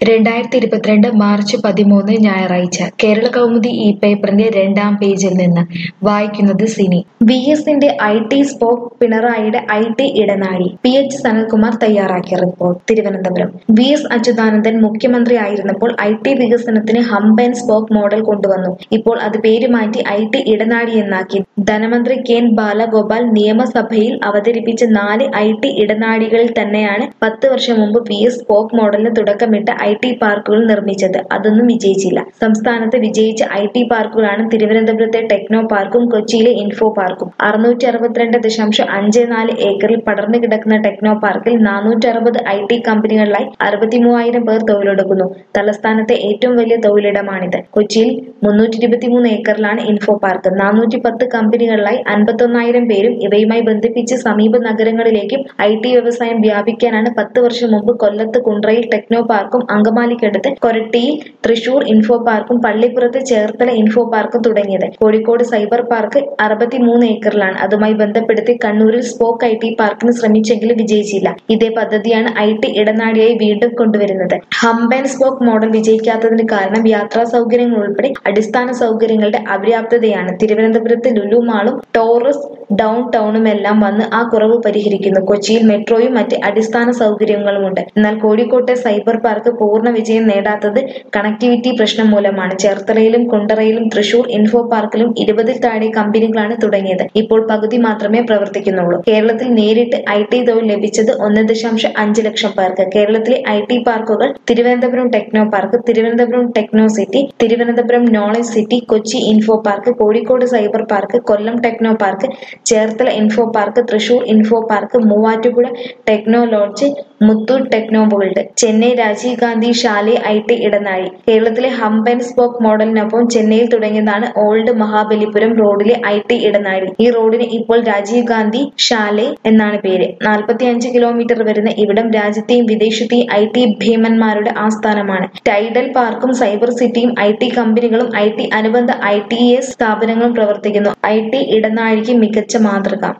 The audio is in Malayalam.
രണ്ടായിരത്തി ഇരുപത്തിരണ്ട് മാർച്ച് പതിമൂന്ന് ഞായറാഴ്ച കേരള കൗമുദി ഈ പേപ്പറിന്റെ രണ്ടാം പേജിൽ നിന്ന് വായിക്കുന്നത് സിനി വി എസിന്റെ ഐ ടി സ്പോക്ക് പിണറായിയുടെ ഐ ടി ഇടനാഴി പി എച്ച് സനൽകുമാർ തയ്യാറാക്കിയ report Thiruvananthapuram V S Achuthanandan മുഖ്യമന്ത്രി ആയിരുന്നപ്പോൾ ഐ ടി വികസനത്തിന് ഹംപ് ആൻഡ് സ്പോക്ക് മോഡൽ കൊണ്ടുവന്നു ഇപ്പോൾ അത് പേര് മാറ്റി ഐ ടി ഇടനാഴി എന്നാക്കി ധനമന്ത്രി കെൻ ബാലഗോപാൽ നിയമസഭയിൽ അവതരിപ്പിച്ച നാല് ഐ ടി ഇടനാഴികളിൽ തന്നെയാണ് പത്ത് വർഷം മുമ്പ് വി എസ് സ്പോക്ക് മോഡലിന് തുടക്കമിട്ട ഐ ടി പാർക്കുകൾ നിർമ്മിച്ചത് അതൊന്നും വിജയിച്ചില്ല സംസ്ഥാനത്ത് വിജയിച്ച ഐ ടി പാർക്കുകളാണ് തിരുവനന്തപുരത്തെ ടെക്നോ പാർക്കും കൊച്ചിയിലെ ഇൻഫോ പാർക്കും അറുന്നൂറ്റി അറുപത്തിരണ്ട് ദശാംശം അഞ്ച് നാല് ഏക്കറിൽ പടർന്നു കിടക്കുന്ന ടെക്നോ പാർക്കിൽ നാനൂറ്റി അറുപത് ഐ ടി കമ്പനികളിലായി അറുപത്തി മൂവായിരം പേർ തൊഴിലെടുക്കുന്നു തലസ്ഥാനത്തെ ഏറ്റവും വലിയ തൊഴിലിടമാണിത് കൊച്ചിയിൽ മുന്നൂറ്റി ഇരുപത്തിമൂന്ന് ഏക്കറിലാണ് ഇൻഫോ പാർക്ക് നാനൂറ്റി പത്ത് കമ്പനികളിലായി അൻപത്തൊന്നായിരം പേരും ഇവയുമായി ബന്ധിപ്പിച്ച് സമീപ നഗരങ്ങളിലേക്കും ഐ ടി വ്യവസായം വ്യാപിക്കാനാണ് പത്ത് വർഷം മുമ്പ് കൊല്ലത്ത് കുണ്ട്രയിൽ ടെക്നോ പാർക്കും അങ്കമാലിക്കടുത്ത് കൊരട്ടിയിൽ തൃശൂർ ഇൻഫോ പാർക്കും പള്ളിപ്പുറത്ത് ചേർത്തല ഇൻഫോ പാർക്കും തുടങ്ങിയത് കോഴിക്കോട് സൈബർ പാർക്ക് അറുപത്തിമൂന്ന് ഏക്കറിലാണ് അതുമായി ബന്ധപ്പെടുത്തി കണ്ണൂരിൽ സ്പോക്ക് ഐ ടി പാർക്കിന് ശ്രമിച്ചെങ്കിലും വിജയിച്ചില്ല ഇതേ പദ്ധതിയാണ് ഐ ടി ഇടനാഴിയായി വീണ്ടും കൊണ്ടുവരുന്നത് ഹംപ് ആൻഡ് സ്പോക്ക് മോഡൽ വിജയിക്കാത്തതിന് കാരണം യാത്രാ സൗകര്യങ്ങൾ ഉൾപ്പെടെ അടിസ്ഥാന സൗകര്യങ്ങളുടെ അപര്യാപ്തതയാണ് തിരുവനന്തപുരത്ത് ലുലു മാളും ടോറസ് ഡൗൺ ടൗണും എല്ലാം വന്ന് ആ കുറവ് പരിഹരിക്കുന്നു കൊച്ചിയിൽ മെട്രോയും മറ്റ് അടിസ്ഥാന സൗകര്യങ്ങളുമുണ്ട് എന്നാൽ കോഴിക്കോട്ടെ സൈബർ പാർക്ക് പൂർണ്ണ വിജയം നേടാത്തത് കണക്ടിവിറ്റി പ്രശ്നം മൂലമാണ് ചേർത്തലയിലും കുണ്ടറയിലും തൃശൂർ ഇൻഫോ പാർക്കിലും ഇരുപതിൽ താഴെ കമ്പനികളാണ് തുടങ്ങിയത് ഇപ്പോൾ പകുതി മാത്രമേ പ്രവർത്തിക്കുന്നുള്ളൂ കേരളത്തിൽ നേരിട്ട് ഐ ടി തൊഴിൽ ലഭിച്ചത് ഒന്ന് ദശാംശം അഞ്ച് ലക്ഷം പേർക്ക് കേരളത്തിലെ ഐ ടി പാർക്കുകൾ Thiruvananthapuram techno park Thiruvananthapuram techno city Thiruvananthapuram knowledge city Kochi info park Kozhikode cyber park Kollam techno park Cherthala info park Thrissur info park Muvattupuzha techno lodge Muthoor techno world Chennai Rajiv Gandhi Salai I T ഇടനാഴി കേരളത്തിലെ ഹംപ് ആൻഡ് സ്പോക്ക് മോഡലിനൊപ്പം ചെന്നൈയിൽ തുടങ്ങിയതാണ് ഓൾഡ് മഹാബലിപുരം റോഡിലെ ഐ ടി ഇടനാഴി ഈ റോഡിന് ഇപ്പോൾ രാജീവ് ഗാന്ധി ഷാലെ എന്നാണ് പേര് നാൽപ്പത്തി അഞ്ച് കിലോമീറ്റർ വരുന്ന ഇവിടം രാജ്യത്തെയും വിദേശത്തെയും ഐ ടി ഭീമന്മാരുടെ ആസ്ഥാനമാണ് ടൈഡൽ പാർക്കും സൈബർ സിറ്റിയും ഐ ടി കമ്പനികളും ഐ ടി അനുബന്ധ ഐ ടി എസ് സ്ഥാപനങ്ങളും പ്രവർത്തിക്കുന്നു ഐ ടി ഇടനാഴിക്ക് മികച്ച മാതൃക